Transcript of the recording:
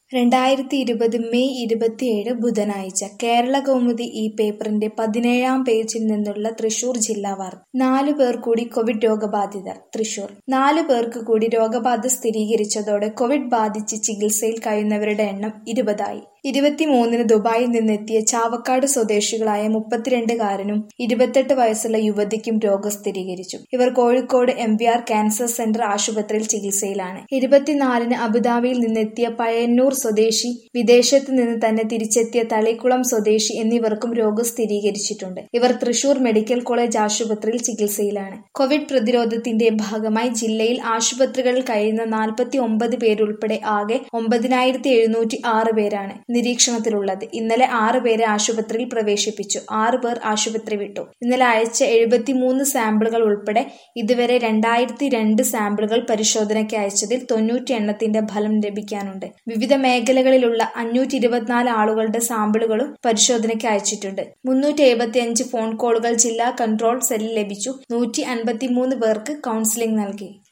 രണ്ടായിരത്തി ഇരുപത് മെയ് ഇരുപത്തിയേഴ് ബുധനാഴ്ച കേരളകൗമുദി ഈ പേപ്പറിന്റെ പതിനേഴാം പേജിൽ നിന്നുള്ള തൃശൂർ ജില്ലാ വാർത്ത നാലു പേർ കൂടി കോവിഡ് രോഗബാധിതർ തൃശൂർ നാലു പേർക്ക് കൂടി രോഗബാധ സ്ഥിരീകരിച്ചതോടെ കോവിഡ് ബാധിച്ച് ചികിത്സയിൽ കഴിയുന്നവരുടെ എണ്ണം ഇരുപതായി ഇരുപത്തിമൂന്നിന് ദുബായിൽ നിന്നെത്തിയ ചാവക്കാട് സ്വദേശികളായ മുപ്പത്തിരണ്ടുകാരനും ഇരുപത്തെട്ട് വയസ്സുള്ള യുവതിക്കും രോഗം സ്ഥിരീകരിച്ചു ഇവർ Kozhikode M V R cancer centre ആശുപത്രിയിൽ ചികിത്സയിലാണ് ഇരുപത്തിനാലിന് അബുദാബിയിൽ നിന്നെത്തിയ പയ്യന്നൂർ സ്വദേശി വിദേശത്ത് നിന്ന് തന്നെ തിരിച്ചെത്തിയ തളിക്കുളം സ്വദേശി എന്നിവർക്കും രോഗം സ്ഥിരീകരിച്ചിട്ടുണ്ട് ഇവർ തൃശൂർ മെഡിക്കൽ കോളേജ് ആശുപത്രിയിൽ ചികിത്സയിലാണ് കോവിഡ് പ്രതിരോധത്തിന്റെ ഭാഗമായി ജില്ലയിൽ ആശുപത്രികളിൽ കഴിയുന്ന നാൽപ്പത്തി ഒമ്പത് പേരുൾപ്പെടെ ആകെ ഒമ്പതിനായിരത്തി എഴുന്നൂറ്റി ആറ് പേരാണ് നിരീക്ഷണത്തിലുള്ളത് ഇന്നലെ ആറ് പേരെ ആശുപത്രിയിൽ പ്രവേശിപ്പിച്ചു ആറ് പേർ ആശുപത്രി വിട്ടു ഇന്നലെ അയച്ച എഴുപത്തിമൂന്ന് സാമ്പിളുകൾ ഉൾപ്പെടെ ഇതുവരെ രണ്ടായിരത്തി രണ്ട് സാമ്പിളുകൾ പരിശോധനയ്ക്ക് അയച്ചതിൽ തൊണ്ണൂറ്റി എണ്ണത്തിന്റെ ഫലം ലഭിക്കാനുണ്ട് വിവിധ മേഖലകളിലുള്ള അഞ്ഞൂറ്റി ഇരുപത്തിനാല് ആളുകളുടെ സാമ്പിളുകളും പരിശോധനയ്ക്ക് അയച്ചിട്ടുണ്ട് മുന്നൂറ്റി എഴുപത്തി അഞ്ച് ഫോൺ കോളുകൾ ജില്ലാ കൺട്രോൾ സെല്ലിൽ ലഭിച്ചു നൂറ്റി അൻപത്തിമൂന്ന് പേർക്ക് കൗൺസിലിംഗ് നൽകി